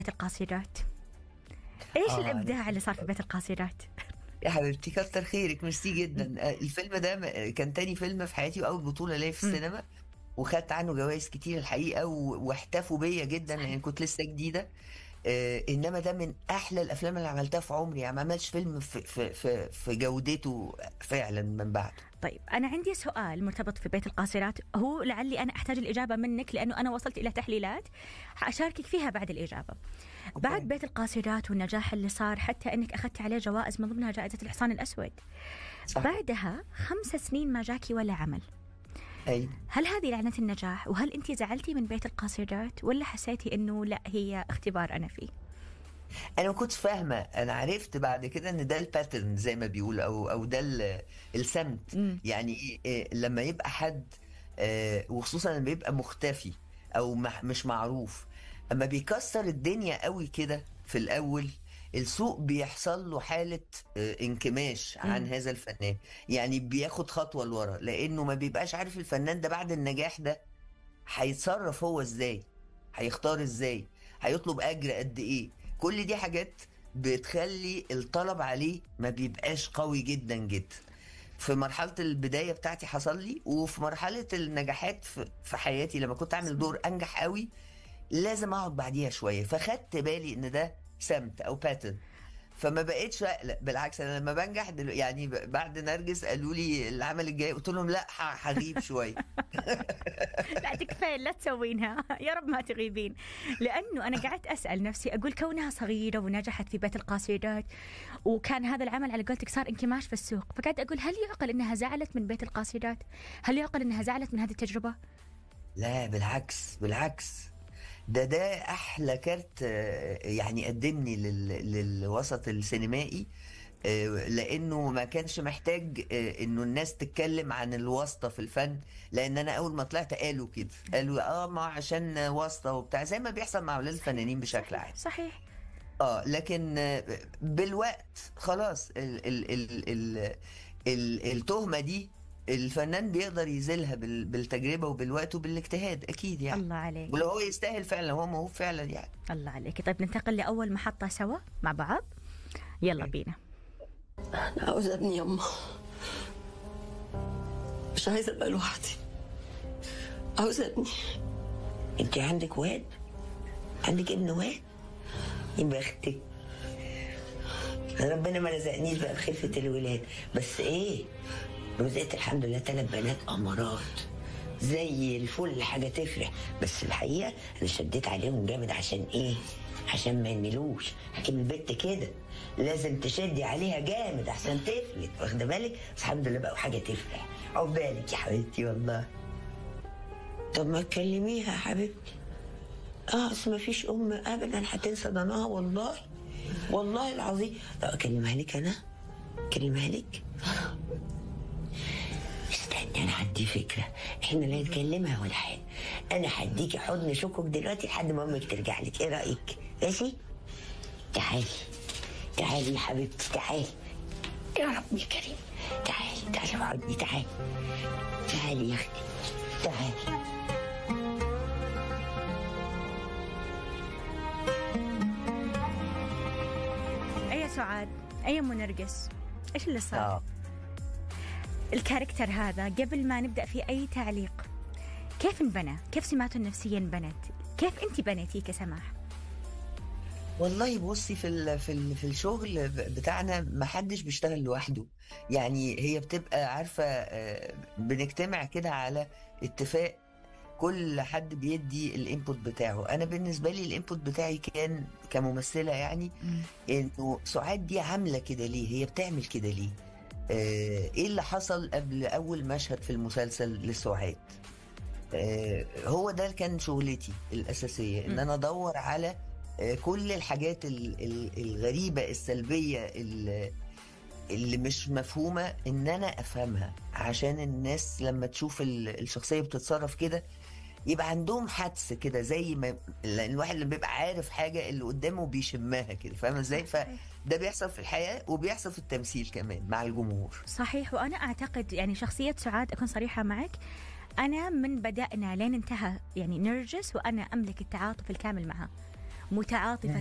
القاصرات ايش آه، الابداع اللي صار في بيت القاصرات يا حبيبتي كتر خيرك ميرسي جدا آه، الفيلم ده م- كان تاني فيلم في حياتي واول بطوله ليا في مم. السينما وخدت عنه جوائز كتير الحقيقه و- واحتفوا بيا جدا صحيح. لان كنت لسه جديده آه انما ده من احلى الافلام اللي عملتها في عمري يعني ما عملش فيلم في في في, في جودته فعلا من بعده طيب انا عندي سؤال مرتبط في بيت القاصرات هو لعلي انا احتاج الاجابه منك لانه انا وصلت الى تحليلات حاشاركك فيها بعد الاجابه أوكي. بعد بيت القاصرات والنجاح اللي صار حتى انك اخذتي عليه جوائز من ضمنها جائزه الحصان الاسود صح بعدها خمس سنين ما جاكي ولا عمل اي هل هذه لعنة النجاح وهل أنت زعلتي من بيت القاصرات ولا حسيتي أنه لا هي اختبار أنا فيه انا ما كنتش فاهمه انا عرفت بعد كده ان ده الباترن زي ما بيقولوا او او ده ال- السمت مم. يعني إيه إيه لما يبقى حد آه، وخصوصا لما يبقى مختفي او مح- مش معروف اما بيكسر الدنيا قوي كده في الاول السوق بيحصل له حالة آه، انكماش عن مم. هذا الفنان يعني بياخد خطوة لورا لأنه ما بيبقاش عارف الفنان ده بعد النجاح ده هيتصرف هو ازاي هيختار ازاي هيطلب أجر قد ايه كل دي حاجات بتخلي الطلب عليه ما بيبقاش قوي جدا جدا في مرحلة البداية بتاعتي حصل لي وفي مرحلة النجاحات في في حياتي لما كنت أعمل دور أنجح قوي لازم أقعد بعديها شوية فخدت بالي إن ده سمت أو باترن فما بقتش اقلق بالعكس انا لما بنجح دلو يعني ب- بعد نرجس قالوا لي العمل الجاي قلت لهم لا ه- هغيب شويه لا تكفين لا تسوينها يا رب ما تغيبين لأنه أنا قعدت أسأل نفسي أقول كونها صغيرة ونجحت في بيت القاصرات وكان هذا العمل على قولتك صار انكماش في السوق فقعدت أقول هل يعقل أنها زعلت من بيت القاصرات هل يعقل أنها زعلت من هذه التجربة لا بالعكس بالعكس ده ده احلى كارت آه، يعني قدمني لل- للوسط السينمائي آه، لانه ما كانش محتاج آه، انه الناس تتكلم عن الواسطه في الفن لان انا اول ما طلعت قالوا كده قالوا اه ما عشان واسطه وبتاع زي ما بيحصل مع اولاد الفنانين بشكل عام صحيح اه لكن آه، بالوقت خلاص ال ال ال ال ال التهمه دي الفنان بيقدر يزيلها بال بالتجربه وبالوقت وبالاجتهاد اكيد يعني الله عليك ولو هو يستاهل فعلا هو موهوب فعلا يعني الله عليك طيب ننتقل لأول محطة سوا مع بعض يلا بينا أنا عاوزة ابني يما مش عايزة أبقى لوحدي عاوزة ابني انت عندك واد عندك ابن واد يا بختك ربنا ما رزقنيش بقى بخلفة الولاد بس ايه رزقت الحمد لله ثلاث بنات امارات زي الفل حاجه تفرح بس الحقيقه انا شديت عليهم جامد عشان ايه عشان ما ينملوش حكيم البت كده لازم تشدي عليها جامد عشان تفلت واخده بالك بس الحمد لله بقى حاجه تفرح عقبالك يا حبيبتي والله طب ما تكلميها يا حبيبتي اه اصل ما فيش ام ابدا هتنسى ضناها والله والله العظيم طب اكلمها لك انا اكلمها لك استني انا عندي فكره احنا لا نكلمها ولا حاجه انا هديكي حضن شكك دلوقتي لحد ما امك ترجع لك ايه رايك ماشي تعالي تعالي يا حبيبتي تعالي يا رب يا كريم تعالي تعالي اقعدي تعالي تعالي يا اختي تعالي أي سعاد أي أم نرجس إيش اللي صار؟ اه الكاركتر هذا قبل ما نبدأ في أي تعليق كيف انبنى؟ كيف سماته النفسية انبنت؟ كيف أنت بنيتيه كسماح؟ والله بصي في ال في ال في الشغل ب- بتاعنا ما حدش بيشتغل لوحده يعني هي بتبقى عارفه آه، بنجتمع كده على اتفاق كل حد بيدي الانبوت بتاعه انا بالنسبه لي الانبوت بتاعي كان كممثله يعني انه سعاد دي عامله كده ليه هي بتعمل كده ليه آه، ايه اللي حصل قبل اول مشهد في المسلسل لسعاد آه، هو ده كان شغلتي الاساسيه ان م. انا ادور على آه، كل الحاجات ال- ال- الغريبه السلبيه ال- اللي مش مفهومه ان انا افهمها عشان الناس لما تشوف ال- الشخصيه بتتصرف كده يبقى عندهم حدس كده زي ما لأن الواحد اللي بيبقى عارف حاجه اللي قدامه بيشمها كده فاهمه ازاي فده بيحصل في الحياه وبيحصل في التمثيل كمان مع الجمهور صحيح وأنا أعتقد يعني شخصية سعاد أكون صريحة معك أنا من بدأنا لين انتهى يعني نرجس وأنا أملك التعاطف الكامل معها متعاطفه